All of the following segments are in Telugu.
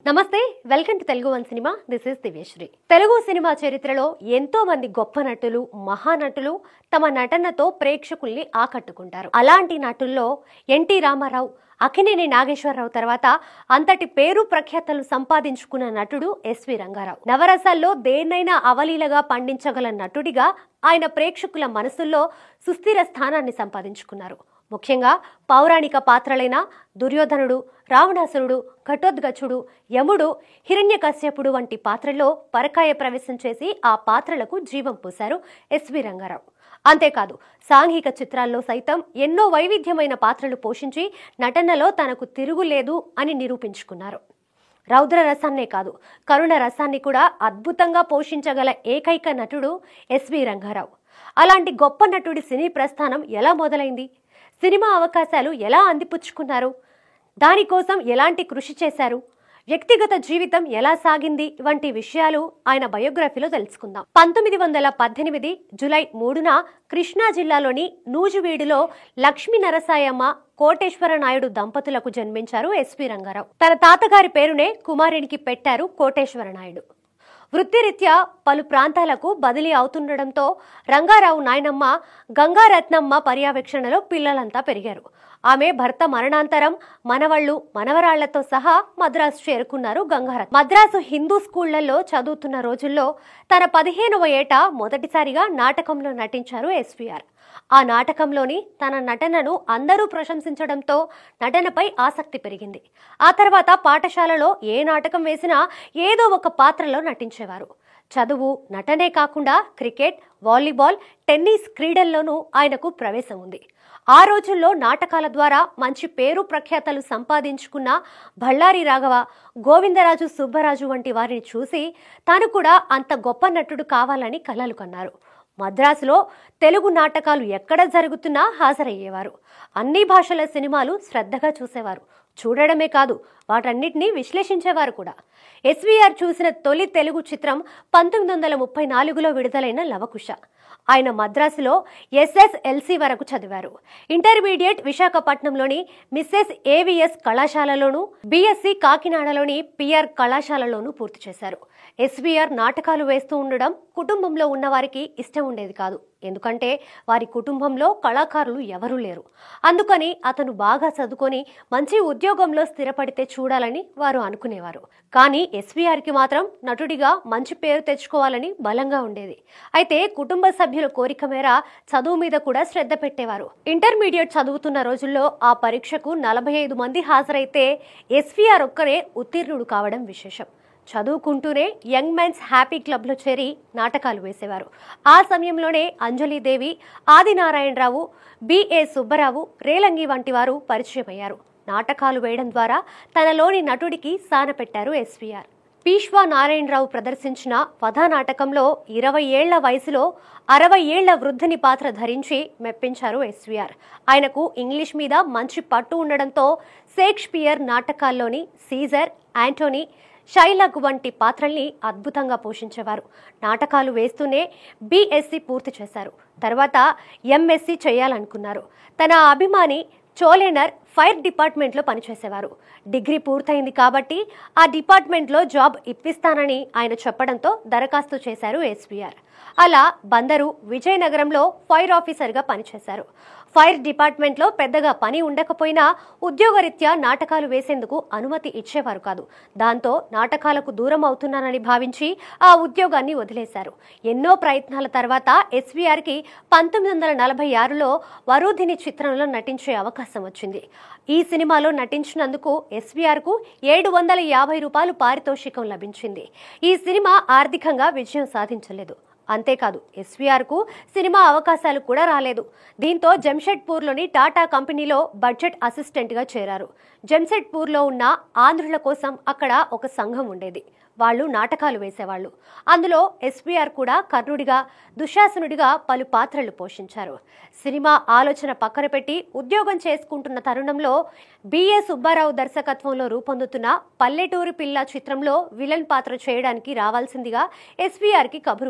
నమస్తే welcome to Telugu one cinema this is Divyashri Telugu cinema చరిత్రలో ఎంతో మంది గొప్ప నటులు మహానటులు తమ నటనతో ప్రేక్షకుల్ని ఆకట్టుకుంటారు అలాంటి నటుల్లో ఎన్టీ రామారావు అక్కినేని నాగేశ్వరరావు తర్వాత అంతటి పేరు ప్రఖ్యాతలు సంపాదించుకున్న నటుడు ఎస్వి రంగారావు నవరసాల్లో దేన్నైనా అవలీలగా పండించగల నటుడిగా ఆయన ప్రేక్షకుల మనసుల్లో సుస్థిర స్థానాన్ని సంపాదించుకున్నారు ముఖ్యంగా పౌరాణిక పాత్రలైన దుర్యోధనుడు రావణాసురుడు ఘటోద్గచుడు యముడు హిరణ్యకశ్యపుడు వంటి పాత్రల్లో పరకాయ ప్రవేశం చేసి ఆ పాత్రలకు జీవం పోశారు ఎస్వి రంగారావు అంతేకాదు సాంఘిక చిత్రాల్లో సైతం ఎన్నో వైవిధ్యమైన పాత్రలు పోషించి నటనలో తనకు తిరుగులేదు అని నిరూపించుకున్నారు రౌద్ర రసాన్నే కాదు కరుణ రసాన్ని కూడా అద్భుతంగా పోషించగల ఏకైక నటుడు ఎస్వి రంగారావు అలాంటి గొప్ప నటుడి సినీ ప్రస్థానం ఎలా మొదలైంది సినిమా అవకాశాలు ఎలా అందిపుచ్చుకున్నారు దానికోసం ఎలాంటి కృషి చేశారు వ్యక్తిగత జీవితం ఎలా సాగింది వంటి విషయాలు ఆయన బయోగ్రఫీలో తెలుసుకుందాం పంతొమ్మిది వందల పద్దెనిమిది జులై మూడున కృష్ణా జిల్లాలోని నూజువీడులో లక్ష్మీ నరసాయమ్మ కోటేశ్వర నాయుడు దంపతులకు జన్మించారు ఎస్పి రంగారావు తన తాతగారి పేరునే కుమారునికి పెట్టారు కోటేశ్వర నాయుడు వృత్తిరీత్యా పలు ప్రాంతాలకు బదిలీ అవుతుండటంతో రంగారావు నాయనమ్మ గంగారత్నమ్మ పర్యవేక్షణలో పిల్లలంతా పెరిగారు ఆమె భర్త మరణాంతరం మనవళ్లు మనవరాళ్లతో సహా మద్రాసు చేరుకున్నారు గంగారత్ మద్రాసు హిందూ స్కూళ్లలో చదువుతున్న రోజుల్లో తన పదిహేనవ ఏట మొదటిసారిగా నాటకంలో నటించారు ఎస్వీఆర్ ఆ నాటకంలోని తన నటనను అందరూ ప్రశంసించడంతో నటనపై ఆసక్తి పెరిగింది ఆ తర్వాత పాఠశాలలో ఏ నాటకం వేసినా ఏదో ఒక పాత్రలో నటించేవారు చదువు నటనే కాకుండా క్రికెట్ వాలీబాల్ టెన్నిస్ క్రీడల్లోనూ ఆయనకు ప్రవేశం ఉంది ఆ రోజుల్లో నాటకాల ద్వారా మంచి పేరు ప్రఖ్యాతలు సంపాదించుకున్న బళ్ళారి రాఘవ గోవిందరాజు సుబ్బరాజు వంటి వారిని చూసి తాను కూడా అంత గొప్ప నటుడు కావాలని కలలు కన్నారు మద్రాసులో తెలుగు నాటకాలు ఎక్కడ జరుగుతున్నా హాజరయ్యేవారు అన్ని భాషల సినిమాలు శ్రద్ధగా చూసేవారు చూడడమే కాదు వాటన్నిటినీ విశ్లేషించేవారు కూడా ఎస్వీఆర్ చూసిన తొలి తెలుగు చిత్రం పంతొమ్మిది వందల ముప్పై నాలుగులో విడుదలైన లవకుశ ఆయన మద్రాసులో ఎస్ఎస్ఎల్సి వరకు చదివారు ఇంటర్మీడియట్ విశాఖపట్నంలోని మిస్సెస్ ఏవిఎస్ కళాశాలలోను బీఎస్సీ కాకినాడలోని పిఆర్ కళాశాలలోనూ పూర్తి చేశారు ఎస్వీఆర్ నాటకాలు వేస్తూ ఉండడం కుటుంబంలో ఉన్నవారికి ఇష్టం ఉండేది కాదు ఎందుకంటే వారి కుటుంబంలో కళాకారులు ఎవరూ లేరు అందుకని అతను బాగా చదువుకొని మంచి ఉద్యోగంలో స్థిరపడితే చూడాలని వారు అనుకునేవారు కానీ ఎస్వీఆర్కి మాత్రం నటుడిగా మంచి పేరు తెచ్చుకోవాలని బలంగా ఉండేది అయితే కుటుంబ సభ్యుల కోరిక మేర చదువు మీద కూడా శ్రద్ధ పెట్టేవారు ఇంటర్మీడియట్ చదువుతున్న రోజుల్లో ఆ పరీక్షకు నలభై ఐదు మంది హాజరైతే ఎస్వీఆర్ ఒక్కరే ఉత్తీర్ణుడు కావడం విశేషం చదువుకుంటూనే యంగ్ మెన్స్ హ్యాపీ క్లబ్లో చేరి నాటకాలు వేసేవారు ఆ సమయంలోనే అంజలిదేవి ఆదినారాయణరావు బిఏ సుబ్బరావు రేలంగి వంటి వారు పరిచయం అయ్యారు నాటకాలు వేయడం ద్వారా తనలోని నటుడికి సాన పెట్టారు ఎస్వీఆర్ పీష్వా నారాయణరావు ప్రదర్శించిన వధా నాటకంలో ఇరవై ఏళ్ల వయసులో అరవై ఏళ్ల వృద్ధుని పాత్ర ధరించి మెప్పించారు ఎస్వీఆర్ ఆయనకు ఇంగ్లీష్ మీద మంచి పట్టు ఉండడంతో షేక్స్పియర్ నాటకాల్లోని సీజర్ యాంటోనీ షైలగ్ వంటి పాత్రల్ని అద్భుతంగా పోషించేవారు నాటకాలు వేస్తూనే బీఎస్సీ పూర్తి చేశారు తర్వాత ఎంఎస్సీ చేయాలనుకున్నారు తన అభిమాని చోలేనర్ ఫైర్ డిపార్ట్మెంట్లో పనిచేసేవారు డిగ్రీ పూర్తయింది కాబట్టి ఆ డిపార్ట్మెంట్లో జాబ్ ఇప్పిస్తానని ఆయన చెప్పడంతో దరఖాస్తు చేశారు ఎస్వీఆర్ అలా బందరు విజయనగరంలో ఫైర్ ఆఫీసర్గా పనిచేశారు ఫైర్ డిపార్ట్మెంట్లో పెద్దగా పని ఉండకపోయినా ఉద్యోగరీత్యా నాటకాలు వేసేందుకు అనుమతి ఇచ్చేవారు కాదు దాంతో నాటకాలకు దూరం అవుతున్నానని భావించి ఆ ఉద్యోగాన్ని వదిలేశారు ఎన్నో ప్రయత్నాల తర్వాత ఎస్వీఆర్కి పంతొమ్మిది వందల నలభై ఆరులో వరూధిని చిత్రంలో నటించే అవకాశం వచ్చింది ఈ సినిమాలో నటించినందుకు ఎస్వీఆర్కు ఏడు వందల యాభై రూపాయలు పారితోషికం లభించింది ఈ సినిమా ఆర్థికంగా విజయం సాధించలేదు అంతేకాదు ఎస్వీఆర్కు సినిమా అవకాశాలు కూడా రాలేదు దీంతో జంషెడ్పూర్లోని టాటా కంపెనీలో బడ్జెట్ అసిస్టెంట్గా చేరారు జంషెడ్పూర్లో ఉన్న ఆంధ్రుల కోసం అక్కడ ఒక సంఘం ఉండేది వాళ్ళు నాటకాలు వేసేవాళ్ళు అందులో ఎస్వీఆర్ కూడా కర్ణుడిగా దుశాసనుడిగా పలు పాత్రలు పోషించారు సినిమా ఆలోచన పక్కన పెట్టి ఉద్యోగం చేసుకుంటున్న తరుణంలో బిఏ సుబ్బారావు దర్శకత్వంలో రూపొందుతున్న పల్లెటూరి పిల్ల చిత్రంలో విలన్ పాత్ర చేయడానికి రావాల్సిందిగా ఎస్వీఆర్కి కబురు వచ్చింది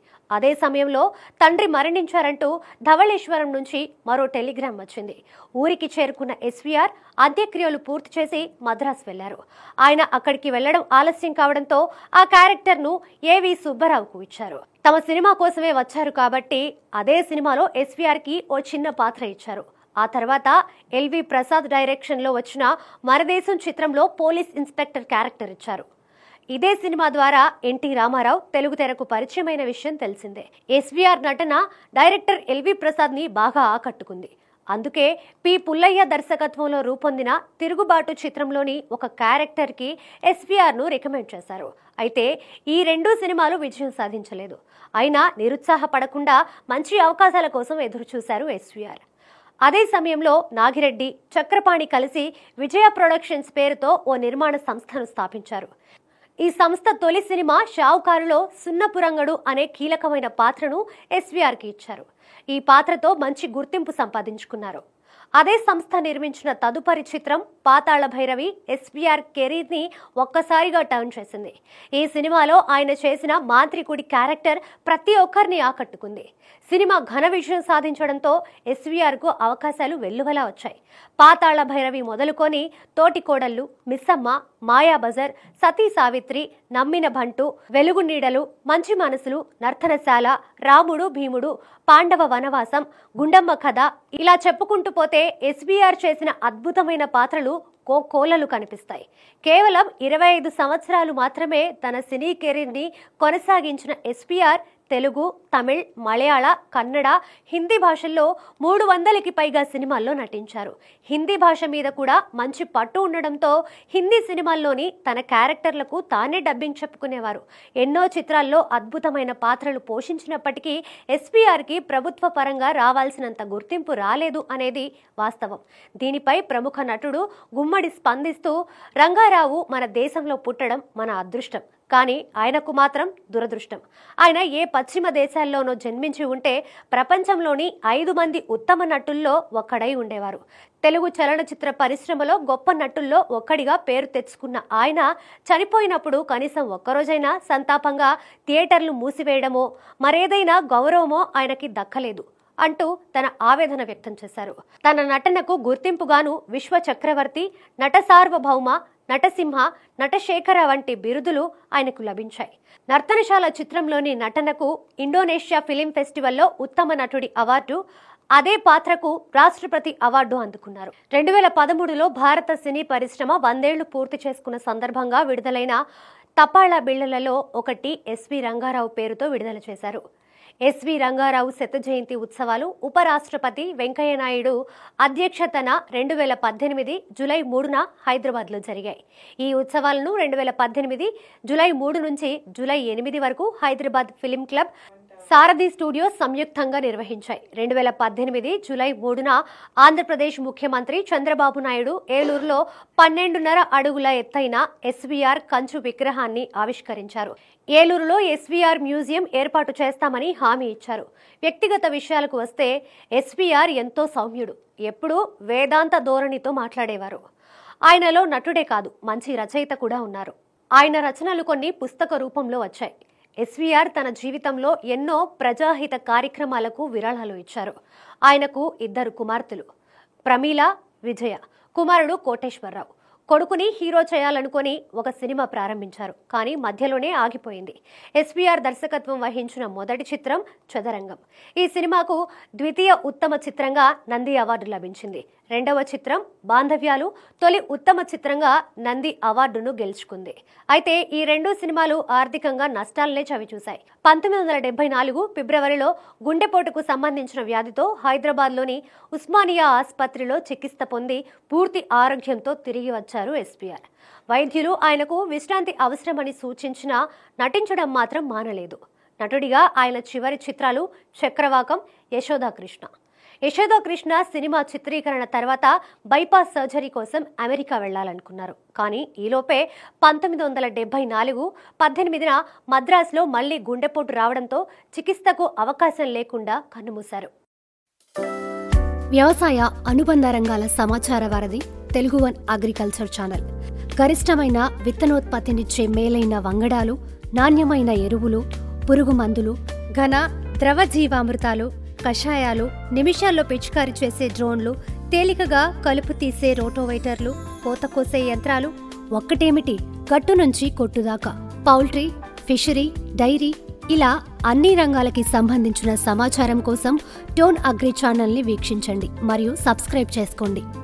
అదే సమయంలో తండ్రి మరణించారంటూ ధవళేశ్వరం నుంచి మరో టెలిగ్రామ్ వచ్చింది ఊరికి చేరుకున్న ఎస్వీఆర్ అంత్యక్రియలు పూర్తి చేసి మద్రాస్ వెళ్లారు ఆయన అక్కడికి వెళ్లడం ఆలస్యం కావడంతో ఆ క్యారెక్టర్ను ఏవి సుబ్బారావుకు ఇచ్చారు తమ సినిమా కోసమే వచ్చారు కాబట్టి అదే సినిమాలో ఎస్వీఆర్ కి ఓ చిన్న పాత్ర ఇచ్చారు ఆ తర్వాత ఎల్వి ప్రసాద్ డైరెక్షన్లో వచ్చిన మరదేశం చిత్రంలో పోలీస్ ఇన్స్పెక్టర్ క్యారెక్టర్ ఇచ్చారు ఇదే సినిమా ద్వారా ఎన్టీ రామారావు తెలుగు తెరకు పరిచయమైన విషయం తెలిసిందే ఎస్వీఆర్ నటన డైరెక్టర్ ఎల్వి ప్రసాద్ ని బాగా ఆకట్టుకుంది అందుకే పి పుల్లయ్య దర్శకత్వంలో రూపొందిన తిరుగుబాటు చిత్రంలోని ఒక క్యారెక్టర్ కి ఎస్వీఆర్ ను రికమెండ్ చేశారు అయితే ఈ రెండు సినిమాలు విజయం సాధించలేదు అయినా నిరుత్సాహపడకుండా మంచి అవకాశాల కోసం ఎదురు చూశారు ఎస్వీఆర్ అదే సమయంలో నాగిరెడ్డి చక్రపాణి కలిసి విజయ ప్రొడక్షన్స్ పేరుతో ఓ నిర్మాణ సంస్థను స్థాపించారు ఈ సంస్థ తొలి సినిమా షావుకారులో సున్నపురంగడు అనే కీలకమైన పాత్రను ఎస్వీఆర్కి ఇచ్చారు ఈ పాత్రతో మంచి గుర్తింపు సంపాదించుకున్నారు అదే సంస్థ నిర్మించిన తదుపరి చిత్రం పాతాళ భైరవి ఎస్వీఆర్ కెరీర్ ని ఒక్కసారిగా టర్న్ చేసింది ఈ సినిమాలో ఆయన చేసిన మాంత్రికుడి క్యారెక్టర్ ప్రతి ఒక్కరిని ఆకట్టుకుంది సినిమా ఘన విజయం సాధించడంతో ఎస్వీఆర్ కు అవకాశాలు వెల్లువలా వచ్చాయి పాతాళ భైరవి మొదలుకొని తోటి కోడళ్ళు మిస్సమ్మ మాయా బజార్ సతీ సావిత్రి నమ్మిన బంటు వెలుగు నీడలు మంచి మనసులు నర్తనశాల రాముడు భీముడు పాండవ వనవాసం గుండమ్మ కథ ఇలా చెప్పుకుంటూ పోతే ఎస్బీఆర్ చేసిన అద్భుతమైన పాత్రలు కో కోలలు కనిపిస్తాయి కేవలం ఇరవై ఐదు సంవత్సరాలు మాత్రమే తన సినీ కెరీర్ని కొనసాగించిన ఎస్పీఆర్ తెలుగు తమిళ్ మలయాళ కన్నడ హిందీ భాషల్లో మూడు వందలకి పైగా సినిమాల్లో నటించారు హిందీ భాష మీద కూడా మంచి పట్టు ఉండడంతో హిందీ సినిమాల్లోని తన క్యారెక్టర్లకు తానే డబ్బింగ్ చెప్పుకునేవారు ఎన్నో చిత్రాల్లో అద్భుతమైన పాత్రలు పోషించినప్పటికీ ఎస్పీఆర్కి ప్రభుత్వ పరంగా రావాల్సినంత గుర్తింపు రాలేదు అనేది వాస్తవం దీనిపై ప్రముఖ నటుడు గుమ్మడి స్పందిస్తూ రంగారావు మన దేశంలో పుట్టడం మన అదృష్టం కానీ ఆయనకు మాత్రం దురదృష్టం ఆయన ఏ పశ్చిమ దేశాల్లోనో జన్మించి ఉంటే ప్రపంచంలోని ఐదు మంది ఉత్తమ నటుల్లో ఒక్కడై ఉండేవారు తెలుగు చలనచిత్ర పరిశ్రమలో గొప్ప నటుల్లో ఒక్కడిగా పేరు తెచ్చుకున్న ఆయన చనిపోయినప్పుడు కనీసం ఒక్కరోజైనా సంతాపంగా థియేటర్లు మూసివేయడమో మరేదైనా గౌరవమో ఆయనకి దక్కలేదు అంటూ తన ఆవేదన వ్యక్తం చేశారు తన నటనకు గుర్తింపుగాను విశ్వ చక్రవర్తి నట సార్వభౌమ నటసింహ నటశేఖర వంటి బిరుదులు ఆయనకు లభించాయి నర్తనశాల చిత్రంలోని నటనకు ఇండోనేషియా ఫిలిం ఫెస్టివల్లో ఉత్తమ నటుడి అవార్డు అదే పాత్రకు రాష్ట్రపతి అవార్డు అందుకున్నారు రెండు వేల పదమూడులో భారత సినీ పరిశ్రమ వందేళ్లు పూర్తి చేసుకున్న సందర్భంగా విడుదలైన తపాళా బిళ్లలలో ఒకటి ఎస్వి రంగారావు పేరుతో విడుదల చేశారు ఎస్వి రంగారావు శత జయంతి ఉత్సవాలు ఉపరాష్ట్రపతి వెంకయ్యనాయుడు అధ్యక్షతన రెండు వేల పద్దెనిమిది జూలై మూడున హైదరాబాద్లో జరిగాయి ఈ ఉత్సవాలను రెండు వేల పద్దెనిమిది జూలై మూడు నుంచి జూలై ఎనిమిది వరకు Hyderabad film club Sarathi studio సంయుక్తంగా నిర్వహించాయి రెండు వేల పద్దెనిమిది జూలై మూడున ఆంధ్రప్రదేశ్ ముఖ్యమంత్రి చంద్రబాబు నాయుడు ఏలూరులో పన్నెండున్నర అడుగుల ఎత్తైన ఎస్వీఆర్ కంచు విగ్రహాన్ని ఆవిష్కరించారు ఏలూరులో ఎస్వీఆర్ మ్యూజియం ఏర్పాటు చేస్తామని హామీ ఇచ్చారు వ్యక్తిగత విషయాలకు వస్తే ఎస్వీఆర్ ఎంతో సౌమ్యుడు ఎప్పుడూ వేదాంత ధోరణితో మాట్లాడేవారు ఆయనలో నటుడే కాదు మంచి రచయిత కూడా ఉన్నారు ఆయన రచనలు కొన్ని పుస్తక రూపంలో వచ్చాయి ఎస్వీఆర్ తన జీవితంలో ఎన్నో ప్రజాహిత కార్యక్రమాలకు విరాళాలు ఇచ్చారు ఆయనకు ఇద్దరు కుమార్తెలు ప్రమీల విజయ కుమారుడు కోటేశ్వరరావు కొడుకుని హీరో చేయాలనుకొని ఒక సినిమా ప్రారంభించారు కానీ మధ్యలోనే ఆగిపోయింది ఎస్వీఆర్ దర్శకత్వం వహించిన మొదటి చిత్రం చదరంగం ఈ సినిమాకు ద్వితీయ ఉత్తమ చిత్రంగా నంది అవార్డు లభించింది రెండవ చిత్రం బాంధవ్యాలు తొలి ఉత్తమ చిత్రంగా నంది అవార్డును గెలుచుకుంది అయితే ఈ రెండు సినిమాలు ఆర్థికంగా నష్టాలనే చవిచూశాయి పంతొమ్మిది వందల డెబ్బై నాలుగు ఫిబ్రవరిలో గుండెపోటుకు సంబంధించిన వ్యాధితో హైదరాబాద్లోని ఉస్మానియా ఆసుపత్రిలో చికిత్స పొంది పూర్తి ఆరోగ్యంతో తిరిగి వచ్చారు ఎస్పీఆర్ వైద్యులు ఆయనకు విశ్రాంతి అవసరమని సూచించినా నటించడం మాత్రం మానలేదు నటుడిగా ఆయన చివరి చిత్రాలు చక్రవాకం యశోదా కృష్ణ యశోదా కృష్ణ సినిమా చిత్రీకరణ తర్వాత బైపాస్ సర్జరీ కోసం అమెరికా వెళ్లాలనుకున్నారు కానీ ఈలోపే పంతొమ్మిది వందల డెబ్బై నాలుగు పద్దెనిమిదిన మద్రాసులో మళ్లీ గుండెపోటు రావడంతో చికిత్సకు అవకాశం లేకుండా కన్నుమూశారు వ్యవసాయ అనుబంధ రంగాల సమాచార వారధి తెలుగు వన్ అగ్రికల్చర్ ఛానల్ గరిష్టమైన విత్తనోత్పత్తినిచ్చే మేలైన వంగడాలు నాణ్యమైన ఎరువులు పురుగు మందులు ఘన ద్రవ జీవామృతాలు కషాయాలు నిమిషాల్లో పిచికారీ చేసే డ్రోన్లు తేలికగా కలుపు తీసే రోటోవైటర్లు కోత కోసే యంత్రాలు ఒక్కటేమిటి గట్టు నుంచి కొట్టుదాకా పౌల్ట్రీ ఫిషరీ డైరీ ఇలా అన్ని రంగాలకి సంబంధించిన సమాచారం కోసం టోన్ అగ్రి ఛానల్ని వీక్షించండి మరియు సబ్స్క్రైబ్ చేసుకోండి